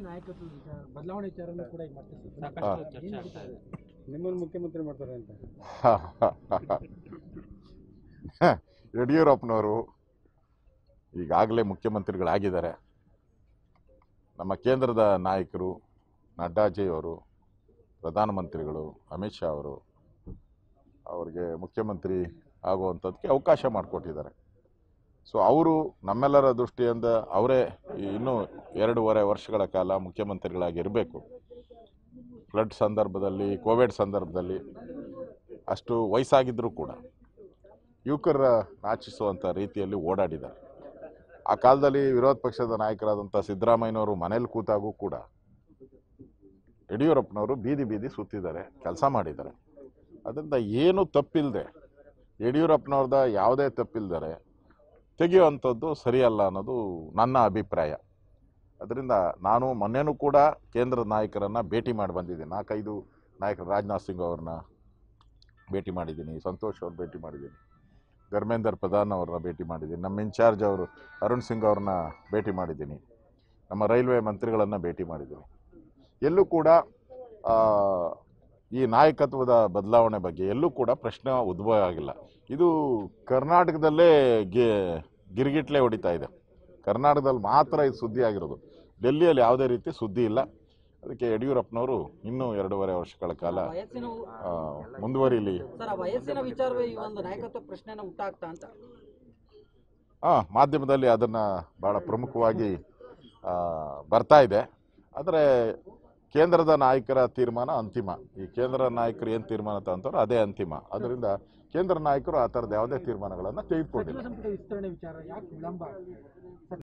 ನಾಯಕತ್ವ ವಿಚಾರ ಬದಲಾವಣೆ ವಿಚಾರನೂ ಕೂಡ ಈಗ ಮತ್ತೆ ಸಾಕಷ್ಟು ಏನ್ ಚರ್ಚೆ ನಡೀತಾ ಆಗ್ತಾ ಇದೆ? ಇದೆ ನಿಮ್ಮನ್ನು ಮುಖ್ಯಮಂತ್ರಿ ಮಾಡ್ತಾರೆ ಅಂತ ಯಡಿಯೂರಪ್ಪನವರು ಈಗಾಗಲೇ ಮುಖ್ಯಮಂತ್ರಿಗಳಾಗಿದ್ದಾರೆ ನಮ್ಮ ಕೇಂದ್ರದ ನಾಯಕರು ನಡ್ಡಾಜಿಯವರು ಪ್ರಧಾನಮಂತ್ರಿಗಳು ಅಮಿತ್ ಶಾ ಅವರು ಅವರಿಗೆ ಮುಖ್ಯಮಂತ್ರಿ ಆಗುವಂಥದ್ದಕ್ಕೆ ಅವಕಾಶ ಮಾಡಿಕೊಟ್ಟಿದ್ದಾರೆ ಸೊ ಅವರು ನಮ್ಮೆಲ್ಲರ ದೃಷ್ಟಿಯಿಂದ ಅವರೇ ಇನ್ನೂ ಎರಡೂವರೆ ವರ್ಷಗಳ ಕಾಲ ಮುಖ್ಯಮಂತ್ರಿಗಳಾಗಿ ಇರಬೇಕು ಫ್ಲಡ್ ಸಂದರ್ಭದಲ್ಲಿ ಕೋವಿಡ್ ಸಂದರ್ಭದಲ್ಲಿ ಅಷ್ಟು ವಯಸ್ಸಾಗಿದ್ದರೂ ಕೂಡ ಯುವಕರ ನಾಚಿಸುವಂಥ ರೀತಿಯಲ್ಲಿ ಓಡಾಡಿದ್ದಾರೆ ಆ ಕಾಲದಲ್ಲಿ ವಿರೋಧ ಪಕ್ಷದ ನಾಯಕರಾದಂಥ ಸಿದ್ದರಾಮಯ್ಯನವರು ಮನೇಲಿ ಕೂತಾಗೂ ಕೂಡ ಯಡಿಯೂರಪ್ಪನವರು ಬೀದಿ ಬೀದಿ ಸುತ್ತಿದ್ದಾರೆ ಕೆಲಸ ಮಾಡಿದ್ದಾರೆ ಅದರಿಂದ ಏನು ತಪ್ಪಿಲ್ಲದೆ ಯಡಿಯೂರಪ್ಪನವ್ರದ ಯಾವುದೇ ತಪ್ಪಿಲ್ದರೆ ತೆಗೆಯುವಂಥದ್ದು ಸರಿಯಲ್ಲ ಅನ್ನೋದು ನನ್ನ ಅಭಿಪ್ರಾಯ ಅದರಿಂದ ನಾನು ಮೊನ್ನೆನೂ ಕೂಡ ಕೇಂದ್ರದ ನಾಯಕರನ್ನು ಭೇಟಿ ಮಾಡಿ ಬಂದಿದ್ದೀನಿ ನಾಲ್ಕೈದು ನಾಯಕರು ರಾಜನಾಥ್ ಸಿಂಗ್ ಅವ್ರನ್ನ ಭೇಟಿ ಮಾಡಿದ್ದೀನಿ ಸಂತೋಷ್ ಅವ್ರು ಭೇಟಿ ಮಾಡಿದ್ದೀನಿ ಧರ್ಮೇಂದರ್ ಪ್ರಧಾನ್ ಅವ್ರನ್ನ ಭೇಟಿ ಮಾಡಿದ್ದೀನಿ ನಮ್ಮ ಇನ್ಚಾರ್ಜ್ ಅವರು ಅರುಣ್ ಸಿಂಗ್ ಅವ್ರನ್ನ ಭೇಟಿ ಮಾಡಿದ್ದೀನಿ ನಮ್ಮ ರೈಲ್ವೆ ಮಂತ್ರಿಗಳನ್ನು ಭೇಟಿ ಮಾಡಿದ್ದೀನಿ ಎಲ್ಲೂ ಕೂಡ ಆ, ಈ ನಾಯಕತ್ವದ ಬದಲಾವಣೆ ಬಗ್ಗೆ ಎಲ್ಲೂ ಕೂಡ ಪ್ರಶ್ನೆ ಉದ್ಭವ ಆಗಿಲ್ಲ ಇದು ಕರ್ನಾಟಕದಲ್ಲೇ ಗಿ ಗಿರಿಗಿಟ್ಲೆ ಹೊಡಿತಾ ಇದೆ ಕರ್ನಾಟಕದಲ್ಲಿ ಮಾತ್ರ ಇದು ಸುದ್ದಿ ಆಗಿರೋದು ಡೆಲ್ಲಿಯಲ್ಲಿ ಯಾವುದೇ ರೀತಿ ಸುದ್ದಿ ಇಲ್ಲ ಅದಕ್ಕೆ ಯಡಿಯೂರಪ್ಪನವರು ಇನ್ನೂ ಎರಡೂವರೆ ವರ್ಷಗಳ ಕಾಲ ವಯಸ್ಸಿನ ಆ, ಮುಂದುವರಿಲಿ ಸರ್ ಆ ವಯಸ್ಸಿನ ವಿಚಾರವೇ ಈ ಒಂದು ನಾಯಕತ್ವ ಪ್ರಶ್ನೆನ ಹುಟ್ಟಾಗ್ತಾ ಅಂತ ಹಾಂ ಮಾಧ್ಯಮದಲ್ಲಿ ಅದನ್ನು ಭಾಳ ಪ್ರಮುಖವಾಗಿ ಆ, ಬರ್ತಾ ಇದೆ ಆದರೆ ಕೇಂದ್ರದ ನಾಯಕರ ತೀರ್ಮಾನ ಅಂತಿಮ ಈ ಕೇಂದ್ರ ನಾಯಕರು ಏನು ತೀರ್ಮಾನ ತಗೊಂತಾರೋ ಅದೇ ಅಂತಿಮ ಅದರಿಂದ ಕೇಂದ್ರ ನಾಯಕರು ಆ ಥರದ ಯಾವುದೇ ತೀರ್ಮಾನಗಳನ್ನು ತೆಗೆದುಕೊಂಡಿಲ್ಲ ಸಚಿವ ಸಂಪುಟ ವಿಸ್ತರಣೆ ವಿಚಾರ ಯಾಕೆ ವಿಳಂಬ